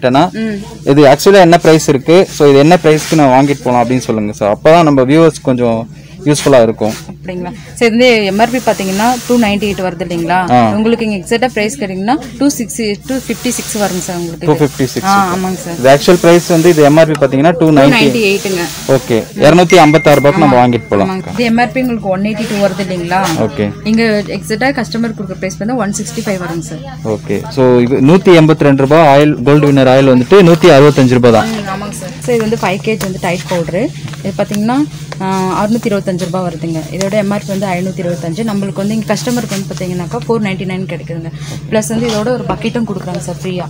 கேட்டேன்னா இது ஆக்சுவலாக என்ன ப்ரைஸ் இருக்கு ஸோ இது என்ன ப்ரைஸ்க்கு நான் வாங்கிட்டு போகலாம் அப்படின்னு சொல்லுங்க சார் அப்போ தான் நம்ம வியூவர்ஸ் கொஞ்சம் யூஸ்ஃபுல்லாக இருக்கும் அப்படிங்களா சரி இந்த எம்ஆர்பி பார்த்தீங்கன்னா டூ நைன்டி எயிட் வருது இல்லைங்களா உங்களுக்கு இங்கே எக்ஸாக்டாக ப்ரைஸ் கேட்டிங்கன்னா two six two fifty six வருங்க சார் உங்களுக்கு டூ இது. ஃபிஃப்டி சிக்ஸ் ஆ ஆமாங்க சார் இது ஆக்சுவல் ப்ரைஸ் வந்து இது எம்ஆர்பி பார்த்தீங்கன்னா டூ நைன்ட்டி நைன்டி எயிட்டுங்க ஓகே இரநூத்தி ஐம்பத்தாறு ரூபாய்க்கு நம்ம வாங்கிட்டு போகலாம் ஆமாங்க இது எம்ஆர்பி உங்களுக்கு ஒன் எயிட்டி டூ வருது இல்லைங்களா ஓகே இங்கே எக்ஸாக்டாக கஸ்டமர் கொடுக்குற ப்ரைஸ் வந்து ஒன் சிக்ஸ்டி ஃபைவ் வருங்க சார் ஓகே ஸோ இது நூற்றி எண்பத்தி ரெண்டு ரூபாய் ஆயில் கோல்டு வின்னர் ஆயில் வந்துட்டு நூற்றி அறுபத்தஞ்சு ரூபாய் தான் ம், ஆமாங்க சார் ஸோ இது வந்து ஃபைவ் கேஜ் வந்து டைட் பவுட்ரு இது பார்த்தீங்கன்னா அறுநூத்தி இருபத்தஞ்சு ரூபாய் வருதுங்க இதோட எம்ஆர்பி வந்து ஐநூற்றி இருபத்தஞ்சு நம்மளுக்கு வந்து இங்கே கஸ்டமருக்கு வந்து பார்த்தீங்கன்னாக்கா ஃபோர் நைன்ட்டி நைன் கிடைக்குதுங்க ப்ளஸ் வந்து இதோட ஒரு பக்கெட்டும் கொடுக்குறாங்க சார் ஃப்ரீயாக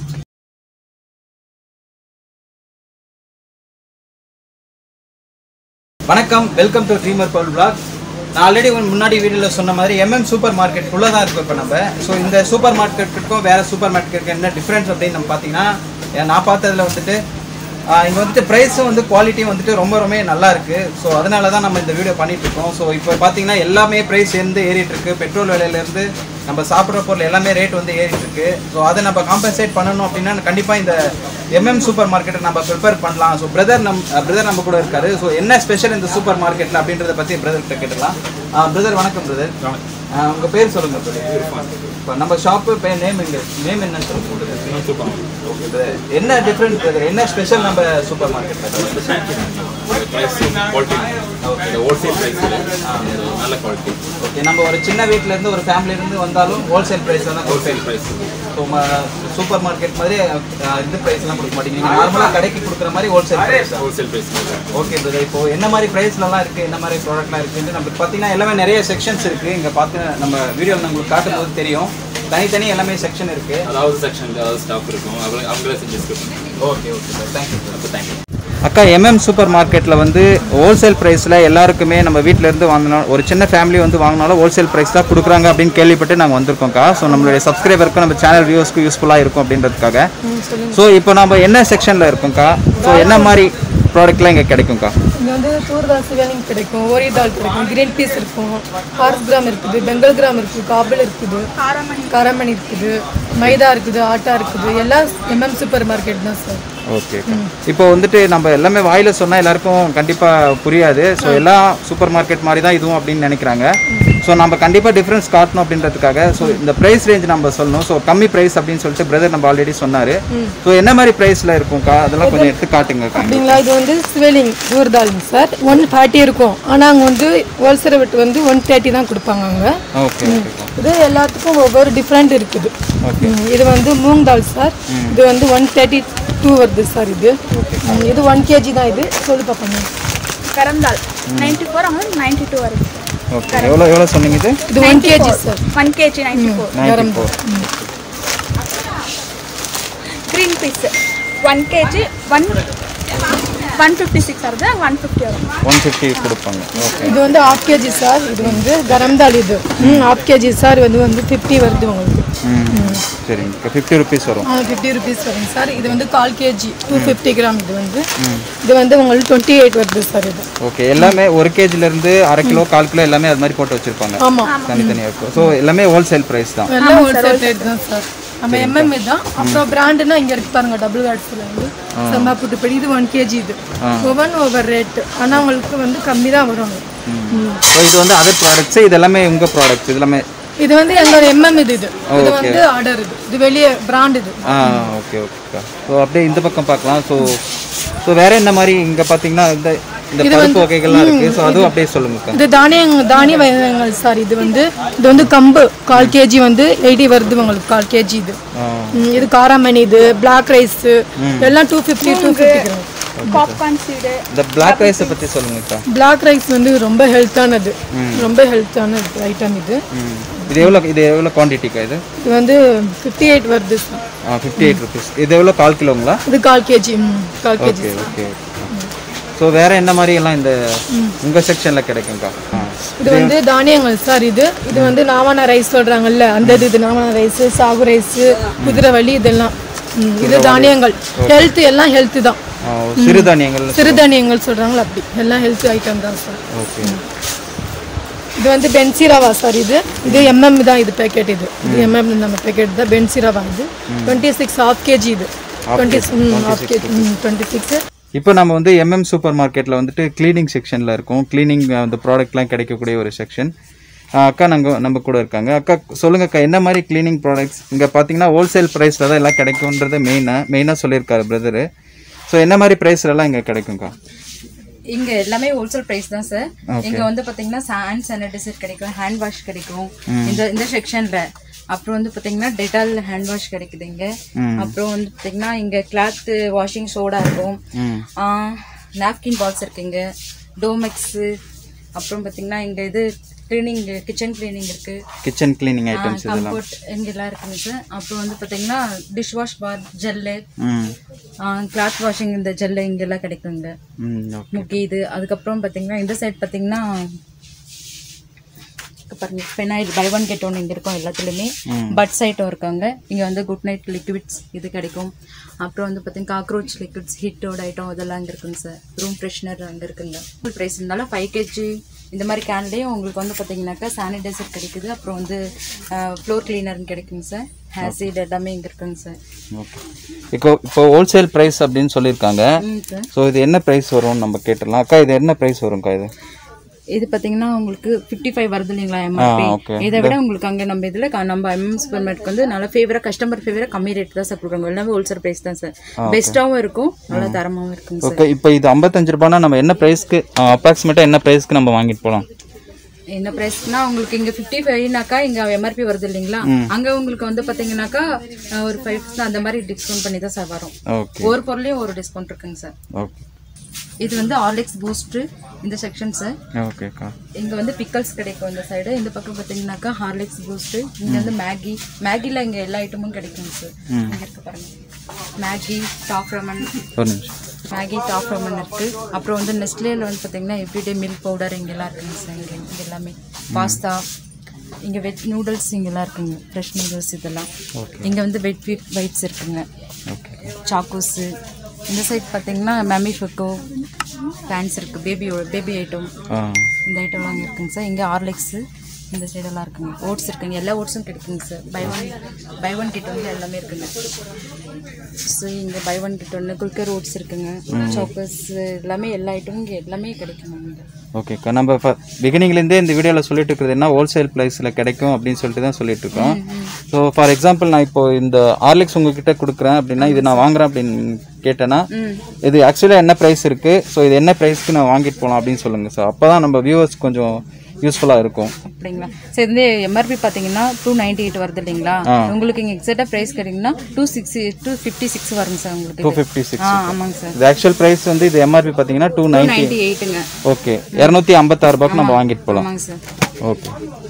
வணக்கம் welcome to Dreamer Bowl blog நான் ஆல்ரெடி முன்னாடி வீடியோவில் சொன்ன மாதிரி எம்எம் சூப்பர் மார்க்கெட்டுக்குள்ளே தான் இருக்கும் இப்போ நம்ம ஸோ இந்த சூப்பர் மார்க்கெட்டுக்கும் வேறு சூப்பர் மார்க்கெட்டுக்கு என்ன டிஃப்ரென்ஸ் அப்படின்னு நம்ம பார்த்தீங்கன்னா ஏன் நான் பார்த்ததுல வந்துட்டு இங்கே வந்துட்டு ப்ரைஸும் வந்து குவாலிட்டியும் வந்துட்டு ரொம்ப ரொம்ப நல்லா இருக்குது ஸோ அதனால தான் நம்ம இந்த வீடியோ பண்ணிட்டு இருக்கோம் ஸோ இப்போ பார்த்தீங்கன்னா எல்லாமே ப்ரைஸ் எந்த ஏறிட்டு இருக்கு பெட்ரோல் விலையிலேருந்து நம்ம சாப்பிட்ற பொருள் எல்லாமே ரேட் வந்து ஏறிட்டு இருக்கு ஸோ அதை நம்ம காம்பன்சேட் பண்ணணும் அப்படின்னா கண்டிப்பாக இந்த எம்எம் சூப்பர் மார்க்கெட்டை நம்ம ப்ரிப்பேர் பண்ணலாம் ஸோ பிரதர் நம் பிரதர் நம்ம கூட இருக்காரு ஸோ என்ன ஸ்பெஷல் இந்த சூப்பர் மார்க்கெட்டில் அப்படின்றத பற்றி பிரதர்கிட்ட கேட்டுக்கலாம் பிரதர் வணக்கம் பிரதர் உங்கள் பேர் சொல்லுங்க பிரதர் இப்போ நம்ம ஷாப்பு பேர் நேம் எங்க நேம் என்னன்னு சொல்லுங்க சூப்பர் ஓகே பிரதர் என்ன டிஃப்ரெண்ட் பிரதர் என்ன ஸ்பெஷல் நம்ம சூப்பர் மார்க்கெட்டில் price quality இந்த ஹோல்சேல் ப்ரைஸில் நல்ல குவாலிட்டி ஓகே நம்ம ஒரு சின்ன வீட்ல இருந்து ஒரு ஃபேமிலில இருந்து வந்தாலும் ஹோல்சேல் பிரைஸ்ல தான் wholesale price so supermarket மாதிரி அஹ், இந்த பிரைஸ்லாம் கொடுக்க மாட்டீங்க நீங்கள் நார்மலாக கடைக்கு கொடுக்குற மாதிரி wholesale price wholesale price okay brother இப்போ என்ன மாதிரி ப்ரைஸ்லலாம் இருக்குது என்ன மாதிரி ப்ராடக்ட்லாம் இருக்குன்னு நமக்கு பார்த்தீங்கன்னா எல்லாமே நிறைய செக்ஷன்ஸ் இருக்குது இங்கே பார்த்து நம்ம வீடியோவில் உங்களுக்கு காட்டும்போது தெரியும் தனித்தனி எல்லாமே செக்ஷன் இருக்குது அதாவது செக்ஷன் அதாவது ஸ்டாஃப் இருக்கும் அவங்க அவங்களே செஞ்சு description okay okay sir thank you அப்போ தேங்க்யூ அக்கா எம்எம் சூப்பர் மார்க்கெட்டில் வந்து ஹோல்சேல் ப்ரைஸில் எல்லாருக்குமே நம்ம வீட்டில் இருந்து வாங்கினோம் ஒரு சின்ன ஃபேமிலி வந்து வாங்கினாலும் ஹோல்சேல் ப்ரைஸ் தான் கொடுக்குறாங்க அப்படின்னு கேள்விப்பட்டு நாங்கள் வந்திருக்கோம்க்கா ஸோ நம்மளுடைய சப்ஸ்கிரைபருக்கும் நம்ம சேனல் வியூஸ்க்கு யூஸ்ஃபுல்லாக இருக்கும் அப்படின்றதுக்காக ஸோ இப்போ நம்ம என்ன செக்ஷனில் இருக்கோம்க்கா ஸோ என்ன மாதிரி ப்ராடக்ட்லாம் இங்கே கிடைக்கும்க்கா இங்கே வந்து தூர் தால் சிவனிங் கிடைக்கும் ஓரி தால் கிடைக்கும் கிரீன் பீஸ் இருக்கும் ஹார்ஸ் கிராம் இருக்குது பெங்கல் கிராம் இருக்குது காபிள் இருக்குது காரமணி இருக்குது மைதா இருக்குது ஆட்டா இருக்குது எல்லாம் எம்எம் சூப்பர் மார்க்கெட் தான் சார் ஓகே இப்போ வந்துட்டு நம்ம எல்லாமே வாயில சொன்னால் எல்லாருக்கும் கண்டிப்பாக புரியாது ஸோ எல்லாம் சூப்பர் மார்க்கெட் மாதிரி தான் இதுவும் அப்படின்னு நினைக்கிறாங்க ஸோ நம்ம கண்டிப்பாக டிஃப்ரென்ஸ் காட்டணும் அப்படின்றதுக்காக ஸோ இந்த ப்ரைஸ் ரேஞ்ச் நம்ம சொல்லணும் ஸோ கம்மி ப்ரைஸ் அப்படின்னு சொல்லிட்டு பிரதர் நம்ம ஆல்ரெடி சொன்னார் ஸோ என்ன மாதிரி ப்ரைஸில் இருக்கும்க்கா அதெல்லாம் கொஞ்சம் எடுத்து காட்டுங்கக்கா அப்படிங்களா இது வந்து ஸ்வெல்லிங் தூர் தாலுங்க சார் ஒன் ஃபார்ட்டி இருக்கும் ஆனால் அங்கே வந்து ஹோல்சேல் விட்டு வந்து ஒன் தேர்ட்டி தான் கொடுப்பாங்க அங்கே ஓகே ஓகேக்கா இது எல்லாத்துக்கும் ஒவ்வொரு டிஃப்ரெண்ட் இருக்குது ம், இது வந்து மூங் தால் சார் இது வந்து ஒன் தேர்ட்டி டூ வருது சார் இது ம், இது ஒன் கேஜி தான் இது சொல்லி பார்ப்போம் கரந்தால் நைன்டி ஃபோர் அவங்க நைன்டி டூ வருது ஓகே எவ்வளோ எவ்வளோ சொன்னீங்க இது இது one kg sir one kg ninety four ninety four green peas one kg one one fifty six வருது ஒன் ஃபிஃப்டி வரும் ஒன் ஃபிஃப்டி கொடுப்பாங்க ஓகே இது வந்து ஹாஃப் கேஜி சார் இது வந்து கரம் தால் இது ம் ஹாஃப் கேஜி சார் வந்து வந்து ஃபிஃப்டி வருது உங்களுக்கு ம் சரிங்க ஃபிஃப்டி ருபீஸ் வரும் ஃபிஃப்டி ருபீஸ் வரும் சார் இது வந்து கால் கேஜி டூ ஃபிஃப்டி கிராம் இது வந்து இது வந்து உங்களுக்கு டுவெண்ட்டி எயிட் வருது சார் இது ஓகே எல்லாமே ஒரு கேஜிலேருந்து அரை கிலோ கால் கிலோ எல்லாமே அது மாதிரி போட்டு வச்சுருப்பாங்க ஆமாம் தனித்தனியாக இருக்கும் ஸோ எல்லாமே ஹோல்சேல் ப்ரைஸ் தான் எல்லாம் ஹோல்சேல் ரேட் தான் சார் நம்ம எம்எம்ஏ தான் அப்புறம் பிராண்டுனா இங்கே இருக்கு பாருங்க டபுள் வேட்ஸில் வந்து செம்ம புட்டுப்படி இது ஒன் கேஜி இது ஒவ்வொன் ஓவர் ரேட்டு ஆனால் உங்களுக்கு வந்து கம்மி தான் வரும் ம். ஸோ இது வந்து அதர் ப்ராடக்ட்ஸ் இது எல்லாமே உங்கள் ப்ராடக்ட்ஸ் இது எல்லாமே இது வந்து எங்களோட எம்எம் இது இது இது வந்து ஆர்டர் இது இது வெளியே பிராண்ட் இது ஆ ஓகே ஓகேக்கா ஸோ அப்படியே இந்த பக்கம் பார்க்கலாம் ஸோ ஸோ வேற என்ன மாதிரி இங்கே பார்த்தீங்கன்னா இந்த இந்த பருப்பு வகைகள்லாம் இருக்குது ஸோ அதுவும் அப்படியே சொல்லுங்கக்கா இது தானியங்க தானிய வகைகள் சார் இது வந்து இது வந்து கம்பு கால் கேஜி வந்து எயிட்டி வருது உங்களுக்கு கால் கேஜி இது ஆ ம், இது காராமணி இது பிளாக் ரைஸ் எல்லாம் two fifty two fifty popcorn seed இந்த பிளாக் ரைஸை பற்றி சொல்லுங்கக்கா பிளாக் ரைஸ் வந்து ரொம்ப ஹெல்த்தானது ரொம்ப ஹெல்த்தான ஐட்டம் இது ம் இது எவ்வளோ இது எவ்வளோ குவான்டிட்டிக்கா இது இது வந்து ஃபிஃப்டி எயிட் வருது சார் ஆ ஃபிஃப்டி எயிட் ருபீஸ் இது எவ்வளோ கால் கிலோங்களா இது கால் கேஜி ம் கால் கேஜி ஓகே ஓகே ஸோ வேற என்ன மாதிரி எல்லாம் இந்த உங்கள் செக்ஷனில் கிடைக்கும்க்கா ஆ இது வந்து தானியங்கள் சார் இது இது வந்து நாவான ரைஸ் சொல்றாங்கல்ல அந்த இது இது நாவான ரைஸ் சாகு ரைஸ் குதிரைவலி இதெல்லாம் ம், இது தானியங்கள் ஹெல்த் எல்லாம் ஹெல்த் தான் ஆ, சிறுதானியங்கள் சிறுதானியங்கள் சொல்றாங்களா அப்படி எல்லாம் ஹெல்த் ஐட்டம் தான் சார் ஓகே இது வந்து பென்சிராவா சார் இது இது எம்எம் தான் இது பேக்கெட் இது இது எம்எம் நம்ம பேக்கெட் தான் பென்சிராவா இது டுவெண்ட்டி சிக்ஸ் ஹாஃப் கேஜி இது twenty half KG twenty six இப்போ நம்ம வந்து எம்எம் சூப்பர் மார்க்கெட்டில் வந்துட்டு க்ளீனிங் செக்ஷனில் இருக்கோம் க்ளீனிங் அந்த ப்ராடக்ட்லாம் கிடைக்கக்கூடிய ஒரு செக்ஷன் அக்கா நாங்கள் நம்ம கூட இருக்காங்க அக்கா சொல்லுங்க அக்கா என்ன மாதிரி க்ளீனிங் ப்ராடக்ட்ஸ் இங்கே பார்த்தீங்கன்னா ஹோல்சேல் ப்ரைஸில் தான் எல்லாம் கிடைக்கும்ன்றது மெயினாக மெயினாக சொல்லியிருக்காரு பிரதரு ஸோ என்ன மாதிரி ப்ரைஸ்லலாம் இங்கே கிடைக்கும்க்கா இங்க எல்லாமே ஹோல்சேல் பிரைஸ் தான் சார் இங்க வந்து பாத்தீங்கன்னா ஹேண்ட் சானிடைசர் கிடைக்கும் ஹேண்ட் வாஷ் கிடைக்கும் இந்த இந்த செக்ஷன்ல அப்புறம் வந்து பாத்தீங்கன்னா டெட்டால் ஹேண்ட் வாஷ் கிடைக்குது இங்க அப்புறம் வந்து பாத்தீங்கன்னா இங்க கிளாத் வாஷிங் சோடா இருக்கும் நாப்கின் பால்ஸ் இருக்குங்க டோமெக்ஸ் அப்புறம் பாத்தீங்கன்னா இங்க இது கிளீனிங் கிச்சன் கிளீனிங் இருக்கு கிச்சன் க்ளீனிங் ஐட்டம்ஸ் இதெல்லாம் கம்ஃபர்ட் இங்க எல்லாம் இருக்குங்க சார் அப்புறம் வந்து பாத்தீங்கன்னா டிஷ் வாஷ் பார் ஜெல்லு ம் கிளாத் வாஷிங் இந்த ஜெல்லு இங்கெல்லாம் கிடைக்குங்க ம் ஓகே முக்கி இது அதுக்கப்புறம் பார்த்தீங்கன்னா இந்த சைடு பார்த்தீங்கன்னா இங்க பாருங்க phenyl buy one get one இங்கே இருக்கும் எல்லாத்துலேயுமே பட்ஸ் ஐட்டம் இருக்காங்க இங்கே வந்து குட் நைட் லிக்விட்ஸ் இது கிடைக்கும் அப்புறம் வந்து பார்த்தீங்கன்னா காக்ரோச் லிக்விட்ஸ் ஹீட்டோட ஐட்டம் இதெல்லாம் அங்கே இருக்குங்க சார் ரூம் ஃப்ரெஷ்னர் அங்கே இருக்குங்க ஃபுல் ப்ரைஸ் இருந்தாலும் ஃபைவ் கேஜி இந்த மாதிரி கேன்லேயும் உங்களுக்கு வந்து பார்த்தீங்கன்னாக்கா சானிடைசர் கிடைக்குது அப்புறம் வந்து ஃப்ளோர் கிளீனர்னு கிடைக்குங்க சார் ஹேசிட் எல்லாமே இங்கே இருக்குங்க சார் ஓகே இப்போ இப்போ ஹோல்சேல் ப்ரைஸ் அப்படின்னு சொல்லியிருக்காங்க ம் சார் ஸோ இது என்ன ப்ரைஸ் வரும்னு நம்ம கேட்டுடலாம் அக்கா இது என்ன ப்ரைஸ் வரும்க்கா இது இது பார்த்தீங்கன்னா உங்களுக்கு ஃபிஃப்டி ஃபைவ் வருது இல்லைங்களா எம்ஆர்பி okay. இதை விட உங்களுக்கு அங்கே நம்ம இதில் நம்ம எம்எம் சூப்பர் மார்க்கெட் வந்து நல்ல ஃபேவராக கஸ்டமர் ஃபேவராக கம்மி ரேட் தான் சார் கொடுக்குறாங்க எல்லாமே ஹோல்சேல் ப்ரைஸ் தான் சார் பெஸ்ட்டாகவும் இருக்கும் நல்ல தரமாகவும் இருக்குங்க சார் ஓகே இப்போ இது ஐம்பத்தஞ்சு ரூபானா நம்ம என்ன ப்ரைஸ்க்கு அப்ராக்சிமேட்டாக என்ன ப்ரைஸ்க்கு நம்ம வாங்கிட்டு போகலாம் என்ன ப்ரைஸ்னா உங்களுக்கு இங்க ஃபிஃப்டி ஃபைவ்னாக்கா இங்க எம்ஆர்பி வருது இல்லைங்களா அங்க உங்களுக்கு வந்து பாத்தீங்கன்னாக்கா அஹ், ஒரு ஃபைவ் அந்த மாதிரி டிஸ்கவுண்ட் பண்ணி தான் சார் வரும் ஓகே ஒரு பொருளையும் ஒரு டிஸ்கவுண்ட் இருக்குங்க சார் ஓகே இது வந்து ஆர்லிக்ஸ் பூஸ்ட் இந்த செக்ஷன் சார் ஓகேக்கா இங்க வந்து பிக்கல்ஸ் கிடைக்கும் இந்த சைடு இந்த பக்கம் பாத்தீங்கன்னாக்கா ஹார்லிக்ஸ் பூஸ்ட் இங்க வந்து மேகி மேகில இங்க எல்லா ஐட்டமும் கிடைக்கும் சார் இங்க இருக்கு பாருங்க மேகி டாப் ரமன் ஒரு நிமிஷம் மேகி டாப் ரமன் இருக்கு அப்புறம் வந்து நெஸ்ட்லேல வந்து பாத்தீங்கன்னா எவ்ரிடே மில்க் பவுடர் இங்கெல்லாம் இருக்குங்க சார் இங்க இங்க எல்லாமே பாஸ்தா இங்க வெஜ் நூடுல்ஸ் இங்கெல்லாம் இருக்குங்க ஃப்ரெஷ் நூடுல்ஸ் இதெல்லாம் இங்க வந்து வெட் வீட் வைட்ஸ் இருக்குங்க ஓகே சாக்கோஸு இந்த சைட் பார்த்தீங்கன்னா மம்மி ஃபுக்கோ பேண்ட்ஸ் இருக்குது பேபியோட பேபி ஐட்டம் ஆ இந்த ஐட்டம்லாம் அங்கே இருக்குங்க சார் இங்கே ஹார்லிக்ஸு இந்த சைடெல்லாம் இருக்குங்க ஓட்ஸ் இருக்குங்க எல்லா ஓட்ஸும் கிடைக்குங்க sir buy one buy one get வந்து எல்லாமே இருக்குங்க ஸோ இங்கே பை ஒன் கிட் ஒன்று குல்கர் ஓட்ஸ் இருக்குங்க சாக்கோஸ் எல்லாமே எல்லா ஐட்டமும் இங்கே எல்லாமே கிடைக்குங்க இங்கே ஓகேக்கா நம்ம பிகினிங்லேருந்தே இந்த வீடியோவில் சொல்லிட்டு இருக்கிறது என்ன ஹோல்சேல் ப்ரைஸில் கிடைக்கும் அப்படின்னு சொல்லிட்டு தான் சொல்லிட்டு இருக்கோம் ஸோ ஃபார் எக்ஸாம்பிள் நான் இப்போ இந்த ஹார்லிக்ஸ் உங்ககிட்ட கொடுக்குறேன் அப்படின்னா இது நான் வாங்குறேன் அப்படின்னு கேட்டேன்னா இது ஆக்சுவலாக என்ன ப்ரைஸ் இருக்குது ஸோ இது என்ன ப்ரைஸ்க்கு நான் வாங்கிட்டு போகலாம் அப்படின்னு சொல்லுங்கள் சார் அப்போ தான் நம்ம வியூவர்ஸ் கொஞ்சம் யூஸ்ஃபுல்லாக இருக்கும் அப்படிங்களா சரி இந்த எம்ஆர்பி பார்த்தீங்கன்னா டூ நைன்டி எயிட் வருது இல்லைங்களா உங்களுக்கு இங்கே எக்ஸாக்டாக ப்ரைஸ் கிடைக்குன்னா two six two fifty six வருங்க சார் உங்களுக்கு டூ இது. ஃபிஃப்டி சிக்ஸ் ஆ ஆமாங்க சார் இது ஆக்சுவல் ப்ரைஸ் வந்து இது எம்ஆர்பி பார்த்தீங்கன்னா டூ நைன்ட்டி நைன்டி எயிட்டுங்க ஓகே இரநூத்தி ஐம்பத்தாறு ரூபாய்க்கு நம்ம வாங்கிட்டு போகலாம் ஆமாங்க சார் ஓகே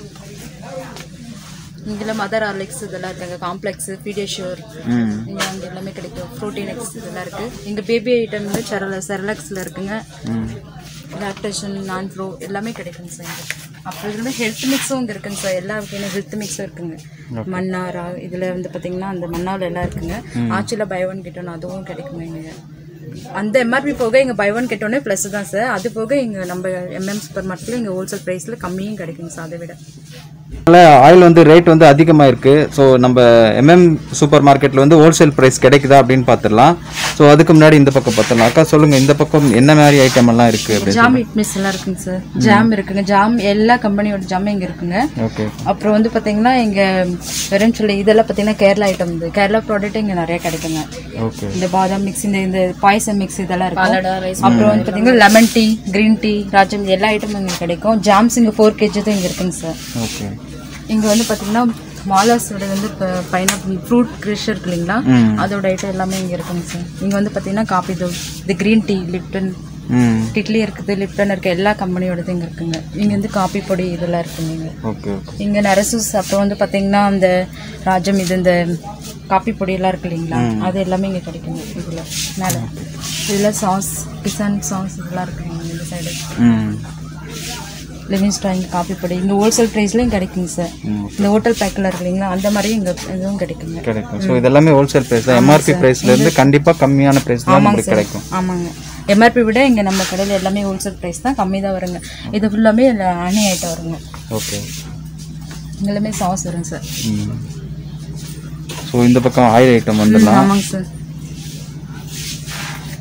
இதில் மதர் ஹார்லிக்ஸ் இதெல்லாம் இருக்குங்க காம்ப்ளெக்ஸ் பீடியஷோர் ம் இங்கே அங்கே எல்லாமே கிடைக்கும் ப்ரோட்டீன் எக்ஸ் இதெல்லாம் இருக்குது இங்கே பேபி ஐட்டம் வந்து செரல செரலக்ஸில் இருக்குங்க லாக்டேஷன் நான் ப்ரோ எல்லாமே கிடைக்குங்க சார் இங்கே அப்புறம் இதுல ஹெல்த் மிக்ஸும் இங்கே இருக்குங்க சார் எல்லா வகையான ஹெல்த் மிக்ஸும் இருக்குங்க மன்னாரா இதில் வந்து பார்த்தீங்கன்னா அந்த மன்னாவில் எல்லாம் இருக்குங்க ஆச்சியில் பை ஒன் கிட்டோன்னு அதுவும் கிடைக்குங்க இங்கே அந்த எம்ஆர்பி போக இங்கே பை ஒன் கெட்டோன்னே ப்ளஸ் தான் சார் அது போக இங்கே நம்ம எம்எம் சூப்பர் மார்க்கெட்டில் இங்கே ஹோல்சேல் ப்ரைஸில் கம்மியும் கிடைக்குங்க சார் அதை விட ஆயில் வந்து ரேட் வந்து அதிகமாக இருக்குது ஸோ நம்ம எம்எம் சூப்பர் மார்க்கெட்டில் வந்து ஹோல்சேல் ப்ரைஸ் கிடைக்குதா அப்படின்னு பார்த்துடலாம் ஸோ அதுக்கு முன்னாடி இந்த பக்கம் பார்த்துடலாம் அக்கா சொல்லுங்கள் இந்த பக்கம் என்ன மாதிரி ஐட்டம் எல்லாம் இருக்குது அப்படின்னு ஜாம் இட் மிஸ் எல்லாம் இருக்குங்க சார் ஜாம் இருக்குங்க ஜாம் எல்லா கம்பெனியோட ஜாம் இங்கே இருக்குங்க ஓகே அப்புறம் வந்து பார்த்தீங்கன்னா இங்கே வெறும் சொல்லி இதெல்லாம் பார்த்தீங்கன்னா கேரளா ஐட்டம் இது கேரளா ப்ராடக்ட் இங்கே நிறைய கிடைக்குங்க ஓகே இந்த பாதாம் மிக்ஸ் இந்த இந்த பாயசம் மிக்ஸ் இதெல்லாம் இருக்கும் அப்புறம் வந்து பார்த்தீங்கன்னா lemon tea green tea Rajam எல்லா ஐட்டமும் இங்கே கிடைக்கும் ஜாம்ஸ் இங்கே ஃபோர் கேஜி தான் இங்கே இருக்குங்க சார் ஓகே இங்கே வந்து பார்த்தீங்கன்னா மாலாஸோட வந்து இப்போ பைனாப்பிள் ஃப்ரூட் க்ரிஷ் இருக்கு இல்லைங்களா ம். அதோட ஐட்டம் எல்லாமே இங்கே இருக்குங்க சார் இங்கே வந்து பார்த்தீங்கன்னா காபி தூள் இந்த க்ரீன் டீ லிப்டன் ம் இட்லி இருக்குது லிப்டன் இருக்குது எல்லா கம்பெனியோடது இங்கே இருக்குங்க இங்கே வந்து காபி பொடி இதெல்லாம் இருக்குங்க இங்கே ஓகே ஓகே இங்கே நரசூஸ் அப்புறம் வந்து பார்த்தீங்கன்னா அந்த ராஜம் இது இந்த காப்பி பொடியெல்லாம் இருக்கு இல்லைங்களா அது எல்லாமே இங்கே கிடைக்குங்க இதில் மேலே இதில் சாஸ் கிசான் சாஸ் இதெல்லாம் இருக்குங்க இந்த சைடு ம் லிவிங் ஸ்டார் இங்கே காப்பி பொடி இங்கே ஹோல்சேல் ப்ரைஸ்லையும் கிடைக்குங்க சார் ம். இந்த ஹோட்டல் பேக்கில் இருக்கு இல்லைங்களா அந்த மாதிரியும் இங்கே இதுவும் கிடைக்குங்க கிடைக்கும் ஸோ இதெல்லாமே ஹோல்சேல் ப்ரைஸ் தான் எம்ஆர்பி ப்ரைஸ்லேருந்து கண்டிப்பாக கம்மியான ப்ரைஸ் தான் நம்மளுக்கு கிடைக்கும் ஆமாங்க எம்ஆர்பி விட இங்கே நம்ம கடையில் எல்லாமே ஹோல்சேல் ப்ரைஸ் தான் கம்மி தான் வருங்க இது ஃபுல்லாமே அணி ஐட்டம் வருங்க ஓகே இங்க எல்லாமே சாஸ் வருங்க சார் ம் ஸோ இந்த பக்கம் ஆயில் ஐட்டம் வந்துடலாம் ஆமாங்க சார்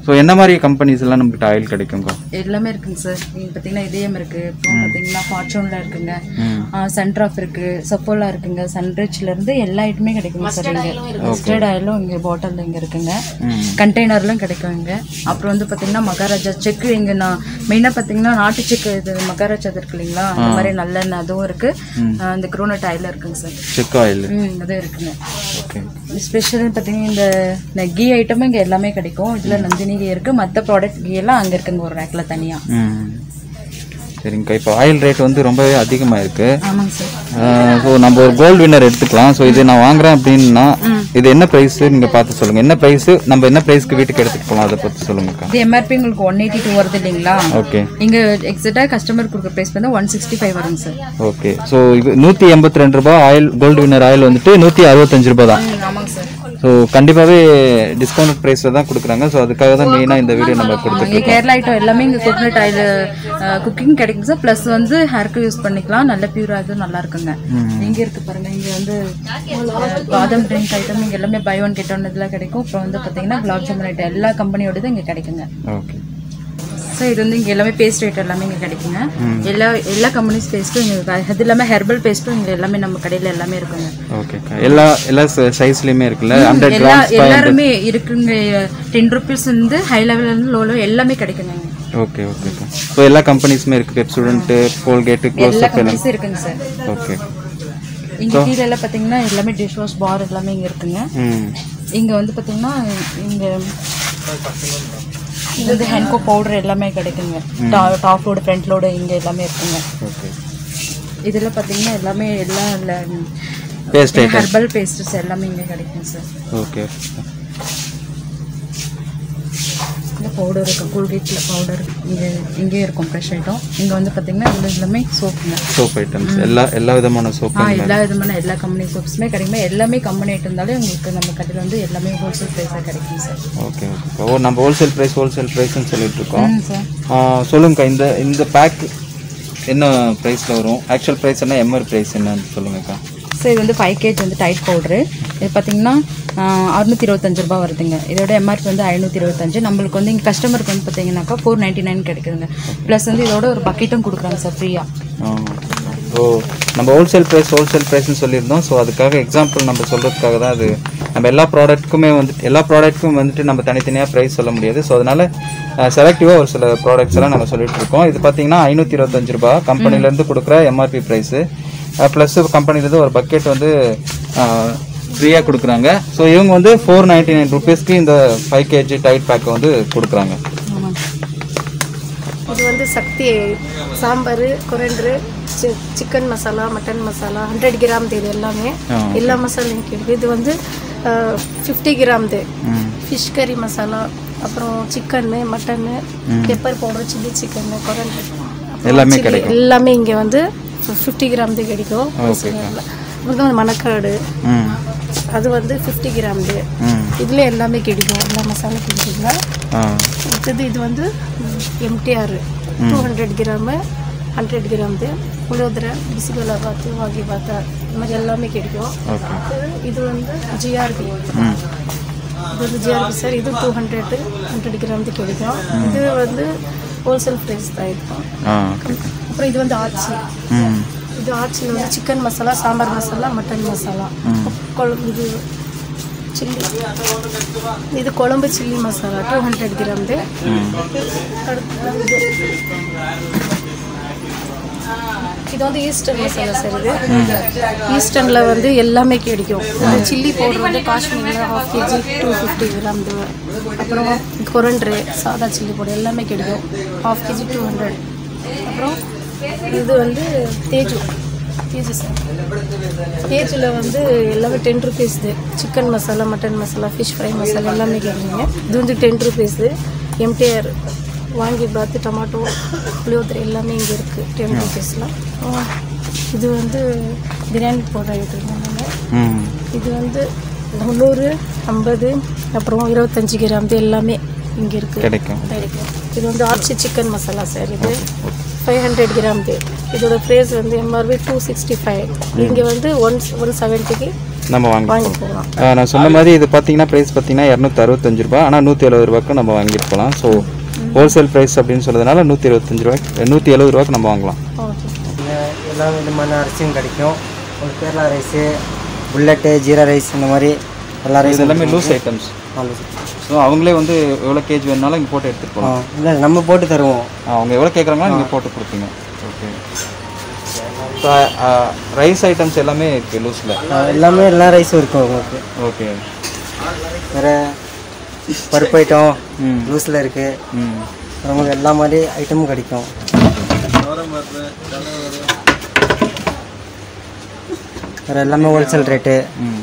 ஸோ என்ன மாதிரி கம்பெனிஸ் எல்லாம் நமக்கு ஆயில் கிடைக்கும்க்கா எல்லாமே இருக்குங்க சார் நீங்கள் பார்த்தீங்கன்னா இதயம் இருக்கு அப்புறம் பார்த்தீங்கன்னா ஃபார்ச்சூனில் இருக்குங்க சன்ட்ராஃப் இருக்கு சப்போலா இருக்குங்க சன்ரிச்ல இருந்து எல்லா ஐட்டமே கிடைக்குங்க சார் இங்கே மஸ்டர்ட் ஆயிலும் இங்கே பாட்டில் இங்கே இருக்குங்க கண்டெய்னர்லாம் கிடைக்கும் இங்கே அப்புறம் வந்து பார்த்தீங்கன்னா மகாராஜா செக்கு இங்கே நான் மெயினாக பார்த்தீங்கன்னா நாட்டு செக்கு இது மகாராஜா இது இருக்கு இல்லைங்களா அந்த மாதிரி நல்லெண்ணெய் அதுவும் இருக்கு ஆ, இந்த குரோனட் ஆயில் இருக்குங்க சார் செக் ஆயில் ம் அதுவும் இருக்குங்க ஓகே ஸ்பெஷல் பார்த்தீங்கன்னா இந்த இந்த கீ ஐட்டமும் இங்கே எல்லாமே கிடைக்கும் இதில் நந்தினி கீ இருக்குது மற்ற ப்ராடக்ட் கீ எல்லாம் அங்கே இருக்குங்க ஒரு ரேக்கில் தனியாக ம் சரிங்கக்கா இப்போ ஆயில் ரேட் வந்து ரொம்பவே அதிகமாக இருக்கு ஆமாங்க சார் ஸோ நம்ம ஒரு கோல்டு வின்னர் எடுத்துக்கலாம் ஸோ இது நான் வாங்குறேன் அப்படின்னா இது என்ன ப்ரைஸ் நீங்கள் பார்த்து சொல்லுங்க என்ன ப்ரைஸ் நம்ம என்ன ப்ரைஸ்க்கு வீட்டுக்கு எடுத்துட்டு போகலாம் அதை பற்றி சொல்லுங்கக்கா இது எம்ஆர்பி உங்களுக்கு ஒன் எயிட்டி டூ வருது இல்லைங்களா ஓகே இங்கே எக்ஸாக்டாக கஸ்டமர் கொடுக்குற ப்ரைஸ் வந்து ஒன் சிக்ஸ்டி ஃபைவ் வருங்க சார் ஓகே ஸோ இது நூற்றி எண்பத்தி ரெண்டு ரூபாய் ஆயில் கோல்டு வின்னர் ஆயில் வந்துட்டு நூற்றி அறுபத்தஞ்சு ரூபாய் தான் ம் ஆமாங்க சார் ஸோ கண்டிப்பாகவே டிஸ்கவுண்ட் ப்ரைஸில் தான் கொடுக்குறாங்க ஸோ அதுக்காக தான் மெயினாக இந்த வீடியோ நம்ம கொடுத்துட்டு இங்கே கேரளா ஐட்டம் எல்லாமே இங்கே கோகனட் ஆயில் குக்கிங் கிடைக்கும் சார் ப்ளஸ் வந்து ஹேர்க்கு யூஸ் பண்ணிக்கலாம் நல்ல பியூரா இது நல்லா இருக்குங்க இங்கே இருக்கு பாருங்க இங்கே வந்து அஹ், பாதாம் ட்ரிங்க் ஐட்டம் இங்கே எல்லாமே பை ஒன் கெட் ஒன் இதெல்லாம் கிடைக்கும் அப்புறம் வந்து பார்த்தீங்கன்னா குலாப் ஜாமுன் ஐட்டம் எல்லா கம்பெனியோடது இங்கே கிடைக்குங்க ஓகே ஸோ இது வந்து இங்கே எல்லாமே பேஸ்ட் ஐட்டம் எல்லாமே இங்கே கிடைக்குங்க எல்லா எல்லா கம்பெனிஸ் பேஸ்ட்டும் இங்கே அது இல்லாமல் ஹெர்பல் பேஸ்ட்டும் இங்கே எல்லாமே நம்ம கடையில் எல்லாமே இருக்குங்க ஓகேக்கா எல்லா எல்லா சைஸ்லேயுமே இருக்குல்ல ஹண்ட்ரட் எல்லா கிராம்ஸ் எல்லாருமே இருக்குங்க டென் ருபீஸ் இருந்து ஹை லெவல்ல இருந்து லோ லெவல் எல்லாமே கிடைக்குங்க இங்க. ஓகே ஓகேக்கா ஸோ எல்லா கம்பெனிஸுமே இருக்குது பெப்சுடன்ட்டு கோல்கேட்டு க்ளோஸ் எல்லா அப் எல்லாம் கம்பெனிஸும் இருக்குங்க சார் ஓகே இங்க கீழே எல்லாம் பார்த்தீங்கன்னா எல்லாமே டிஷ் வாஷ் பார் எல்லாமே இங்கே இருக்குங்க ம் இங்க வந்து பார்த்தீங்கன்னா இங்க இது வந்து ஹேண்ட்கோ பவுடர் எல்லாமே கிடைக்குங்க டாப் லோடு ஃப்ரண்ட் லோடு இங்க எல்லாமே இருக்குங்க ஓகே இதுல பார்த்தீங்கன்னா எல்லாமே எல்லா பேஸ்ட் ஐட்டம் ஹெர்பல் பேஸ்ட்ஸ் எல்லாமே இங்க கிடைக்கும் சார் ஓகே இந்த பவுடர் இருக்கும் கோல்கேட்ல பவுடர் இங்கே இங்கே இருக்கும் ஃப்ரெஷ் ஐட்டம் இங்கே வந்து பார்த்தீங்கன்னா இதில் எல்லாமே சோப்புங்க சோப் ஐட்டம்ஸ் எல்லா எல்லா விதமான ஆ சோப்பு எல்லா விதமான எல்லா கம்பெனி சோப்ஸுமே கிடைக்குமே எல்லாமே கம்பெனி ஐட்டம் இருந்தாலே உங்களுக்கு நம்ம கடையில் வந்து எல்லாமே ஹோல்சேல் ப்ரைஸாக கிடைக்கும் சார் ஓகே ஓகே ஓ நம்ம ஹோல்சேல் ப்ரைஸ் ஹோல்சேல் ப்ரைஸ்னு சொல்லிட்டு இருக்கோம் ம் சார் ஆ, சொல்லுங்கக்கா இந்த இந்த பேக் என்ன ப்ரைஸில் வரும் ஆக்சுவல் ப்ரைஸ் என்ன எம்ஆர் ப்ரைஸ் என்னன்னு சொல்லுங்கக்கா ஸோ இது வந்து ஃபைவ் கேஜ் வந்து டைட் பவுட்ரு இது பார்த்தீங்கன்னா அறுநூத்தி இருபத்தஞ்சு ரூபா வருதுங்க இதோட எம்ஆர்பி வந்து ஐநூற்றி இருபத்தஞ்சு நம்மளுக்கு வந்து இங்கே கஸ்டமருக்கு வந்து பார்த்தீங்கன்னாக்கா ஃபோர் நைன்ட்டி நைன் கிடைக்குதுங்க ப்ளஸ் வந்து இதோட ஒரு பக்கெட்டும் கொடுக்குறாங்க சார் ஃப்ரீயாக ஓ நம்ம ஹோல்சேல் ப்ரைஸ் ஹோல்சேல் ப்ரைஸ்னு சொல்லியிருந்தோம் ஸோ அதுக்காக எக்ஸாம்பிள் நம்ம சொல்கிறதுக்காக தான் அது நம்ம எல்லா ப்ராடக்ட்டுக்குமே வந்துட்டு எல்லா ப்ராடக்ட்டுக்கும் வந்துட்டு நம்ம தனித்தனியாக ப்ரைஸ் சொல்ல முடியாது ஸோ அதனால் செலக்டிவாக ஒரு சில ப்ராடக்ட்ஸ் எல்லாம் நம்ம சொல்லிட்டு இருக்கோம் இது பார்த்தீங்கன்னா ஐநூற்றி இருபத்தஞ்சு ரூபா கம்பெனிலேருந்து கொடுக்குற எம்ஆர்பி ப்ரைஸு ப்ளஸ் கம்பெனிலேருந்து ஒரு பக்கெட் வந்து ஃப்ரீயாக கொடுக்குறாங்க ஸோ இவங்க வந்து ஃபோர் நைன்ட்டி நைன் ருபீஸ்க்கு இந்த ஃபைவ் கேஜி டைட் பேக்கை வந்து கொடுக்குறாங்க இது வந்து Sakthi sambar coriander chicken masala mutton masala hundred gram இது எல்லாமே ஆ. எல்லா மசாலையும் கிடைக்கும் இது வந்து ஃபிஃப்டி கிராம்து ஃபிஷ் கறி மசாலா அப்புறம் சிக்கன்னு மட்டன்னு பெப்பர் பவுடர் சில்லி சிக்கன்னு கொரண்டரு எல்லாமே கிடைக்கும் எல்லாமே இங்கே வந்து ஃபிஃப்டி கிராம்து கிடைக்கும் ஓகே அப்புறம் வந்து மணக்காடு ம் அது வந்து ஃபிஃப்டி கிராம்து ம் இதில் எல்லாமே கிடைக்கும் எல்லா மசாலா கிடைக்குங்க ஆ அடுத்தது இது வந்து MTR two hundred gram hundred கிராம்து புளியோதரை பிசிபலா பாத்து வாங்கி பார்த்தா இந்த மாதிரி எல்லாமே கிடைக்கும் ஓகே அடுத்தது இது வந்து ஜிஆர்பி ம் இது வந்து ஜிஆர்பி சார் இது டூ ஹண்ட்ரட் ஹண்ட்ரட் கிராம்து கிடைக்கும் இது வந்து ஹோல்சேல் ப்ரைஸ் தான் இருக்கும் ஆ அப்புறம் இது வந்து ஆச்சி ம் இது ஆச்சியில் வந்து சிக்கன் மசாலா சாம்பார் மசாலா மட்டன் மசாலா குழம்பு இது சில்லி இது குழம்பு சில்லி மசாலா டூ ஹண்ட்ரட் கிராம்து அடுத்தது இது வந்து ஈஸ்டர்ன் மசாலா சார் இது ஈஸ்டர்னில் வந்து எல்லாமே கிடைக்கும் இந்த சில்லி பவுடர் வந்து காஷ்மீரில் half KG two fifty gram அப்புறம் கொரண்ட்ரு சாதா சில்லி பவுடர் எல்லாமே கிடைக்கும் ஹாஃப் கேஜி டூ ஹண்ட்ரட் அப்புறம் இது வந்து தேஜு தேஜு சார் தேஜில் வந்து எல்லாமே டென் ருபீஸ்து chicken masala mutton masala fish fry masala எல்லாமே கேட்குறீங்க இது வந்து டென் ருபீஸு எம்டிஆர் வாங்கி பார்த்து டொமாட்டோ புளியோதரை எல்லாமே இங்கே இருக்குது டென் ருபீஸ்லாம் இது வந்து பிரியாணி பவுடர் எடுத்துருந்தாங்க ம் இது வந்து முந்நூறு ஐம்பது அப்புறம் இருபத்தஞ்சி கிராம் எல்லாமே இங்கே இருக்குது கிடைக்கும் கிடைக்கும் இது வந்து ஆச்சி சிக்கன் மசாலா சார் இது ஃபைவ் ஹண்ட்ரட் கிராம் இதோட ப்ரைஸ் வந்து எம்ஆர்பி டூ சிக்ஸ்டி ஃபைவ் இங்கே வந்து ஒன் ஒன் செவன்ட்டிக்கு நம்ம வாங்கிக்கலாம் ஆ, நான் சொன்ன மாதிரி இது பார்த்தீங்கன்னா ப்ரைஸ் பார்த்தீங்கன்னா இரநூத்தி அறுபத்தஞ்சு ரூபா ஆனால் நூற்றி எழுபது ரூபாய்க்கு நம்ம வாங்கிட்டு போகலாம் ஸோ ஹோல்சேல் ப்ரைஸ் அப்படின்னு சொல்றதுனால நூற்றி இருபத்தஞ்சு ரூபாய்க்கு நூற்றி எழுபது ரூபாய்க்கு நம்ம வாங்கலாம் இங்கே எல்லா விதமான அரிசியும் கிடைக்கும் ஒரு Kerala rice bullet jeera rice இந்த மாதிரி எல்லா இது ரைஸும் எல்லாமே லூஸ் ஐட்டம்ஸ் ஸோ அவங்களே வந்து எவ்வளோ கேஜ் வேணுனாலும் இங்கே போட்டு எடுத்துகிட்டு போகலாம் இல்லை நம்ம போட்டு தருவோம் அவங்க எவ்வளோ கேட்குறாங்களோ நீங்கள் போட்டு கொடுப்பீங்க ஓகே ஸோ ரைஸ் ஐட்டம்ஸ் எல்லாமே இருக்குது லூஸில் ஆ, எல்லாமே எல்லா ரைஸும் இருக்கும் உங்களுக்கு ஓகே வேறு பருப்பு ஐட்டம் லூஸில் இருக்குது ம் நமக்கு எல்லா மாதிரி ஐட்டமும் கிடைக்கும் வேறு எல்லாமே ஹோல்சேல் ரேட்டு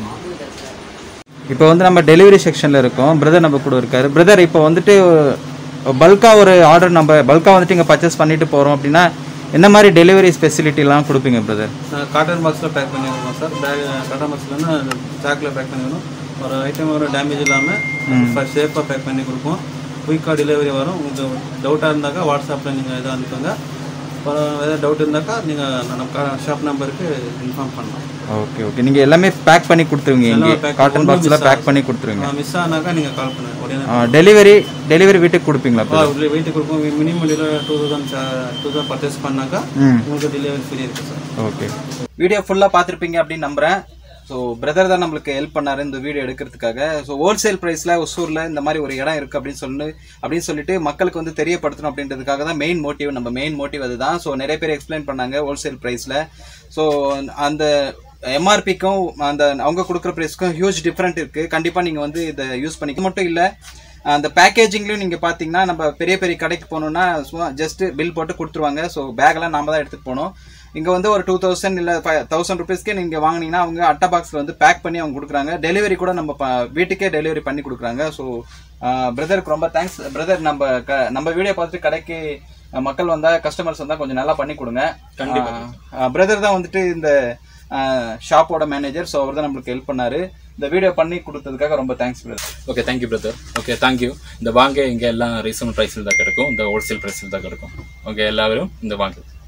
இப்போ வந்து நம்ம டெலிவரி செக்ஷனில் இருக்கோம் பிரதர் நம்ம கூட இருக்காரு பிரதர் இப்போ வந்துட்டு பல்காக ஒரு ஆர்டர் நம்ம பல்காக வந்துட்டு இங்கே பர்ச்சேஸ் பண்ணிட்டு போகிறோம் அப்படின்னா என்ன மாதிரி டெலிவரி ஃபெசிலிட்டிலாம் கொடுப்பீங்க பிரதர் காட்டன் பாக்ஸில் பேக் பண்ணி கொடுப்போம் சார் பேக் காட்டன் பாக்ஸ்லன்னா சாக்கில் பேக் பண்ணி வரும் ஒரு ஐட்டம் வரும் டேமேஜ் இல்லாமல் ஷேப்பாக பேக் பண்ணி கொடுப்போம் குயிக்காக டெலிவரி வரும் உங்களுக்கு டவுட்டாக இருந்தாக்கா வாட்ஸ்அப்பில் நீங்கள் இதை அனுப்புங்க அப்புறம் ஏதாவது டவுட் இருந்தாக்கா நீங்கள் நம்ம ஷாப் நம்பருக்கு இன்ஃபார்ம் பண்ணலாம் ஓகே ஓகே நீங்கள் எல்லாமே பேக் பண்ணி கொடுத்துருவீங்க இங்கே எல்லாமே pack காட்டன் ஒண்ணும் பாக்ஸில் miss பேக் பண்ணி கொடுத்துருவீங்க மிஸ் ஆனாக்கா நீங்கள் கால் பண்ணுங்க உடனே டெலிவரி டெலிவரி வீட்டுக்கு கொடுப்பீங்களா ஆ, உள்ள வீட்டுக்கு கொடுப்போம் minimum two thousand two thousand purchase பண்ணாக்கா ம் உங்களுக்கு டெலிவரி ஃப்ரீ இருக்குது சார் ஓகே வீடியோ ஃபுல்லாக பார்த்துருப்பீங்க அப்படின்னு நம்புறேன் ஸோ பிரதர் தான் நம்மளுக்கு ஹெல்ப் பண்ணாரு இந்த வீடியோ எடுக்கிறதுக்காக ஸோ ஹோல்சேல் ப்ரைஸில் ஒசூரில் இந்த மாதிரி ஒரு இடம் இருக்குது அப்படின்னு சொல்லி அப்படின்னு சொல்லிட்டு மக்களுக்கு வந்து தெரியப்படுத்தணும் அப்படின்றதுக்காக தான் மெயின் மோட்டிவ் நம்ம மெயின் மோட்டிவ் அதுதான் ஸோ நிறைய பேர் எக்ஸ்பிளைன் பண்ணாங்க ஹோல்சேல் ப்ரைஸில் ஸோ அந்த எம்ஆர்பிக்கும் அந்த அவங்க கொடுக்குற ப்ரைஸ்க்கும் ஹியூஜ் டிஃப்ரெண்ட் இருக்குது கண்டிப்பாக நீங்கள் வந்து இதை யூஸ் பண்ணிக்க மட்டும் இல்லை அந்த பேக்கேஜிங்லையும் நீங்கள் பார்த்தீங்கன்னா நம்ம பெரிய பெரிய கடைக்கு போகணுன்னா சும்மா ஜஸ்ட் பில் போட்டு கொடுத்துருவாங்க ஸோ பேக்கெல்லாம் நாம தான் எடுத்துகிட்டு போகணும் இங்கே வந்து ஒரு டூ தௌசண்ட் இல்லை ஃபைவ் தௌசண்ட் ருபீஸ்க்கே நீங்கள் வாங்குனீங்கன்னா அவங்க அட்டா பாக்ஸில் வந்து பேக் பண்ணி அவங்க கொடுக்குறாங்க டெலிவரி கூட நம்ம ப- வீட்டுக்கே டெலிவரி பண்ணி கொடுக்குறாங்க ஸோ பிரதருக்கு ரொம்ப தேங்க்ஸ் பிரதர் நம்ம க நம்ம வீடியோ பார்த்துட்டு கடைக்கு அஹ், மக்கள் வந்தால் கஸ்டமர்ஸ் வந்தால் கொஞ்சம் நல்லா பண்ணி கொடுங்க பிரதர் தான் வந்துட்டு இந்த ஷாப்போட மேனேஜர் ஸோ அவர் தான் நம்மளுக்கு ஹெல்ப் பண்ணாரு இந்த வீடியோ பண்ணி கொடுத்ததுக்காக ரொம்ப thanks brother okay thank you brother okay thank you இந்த வாங்க இங்கே எல்லாம் ரீசனபிள் ப்ரைஸில் தான் கிடைக்கும் இந்த ஹோல்சேல் ப்ரைஸில் தான் கிடைக்கும் ஓகே எல்லாரும் இந்த வாங்க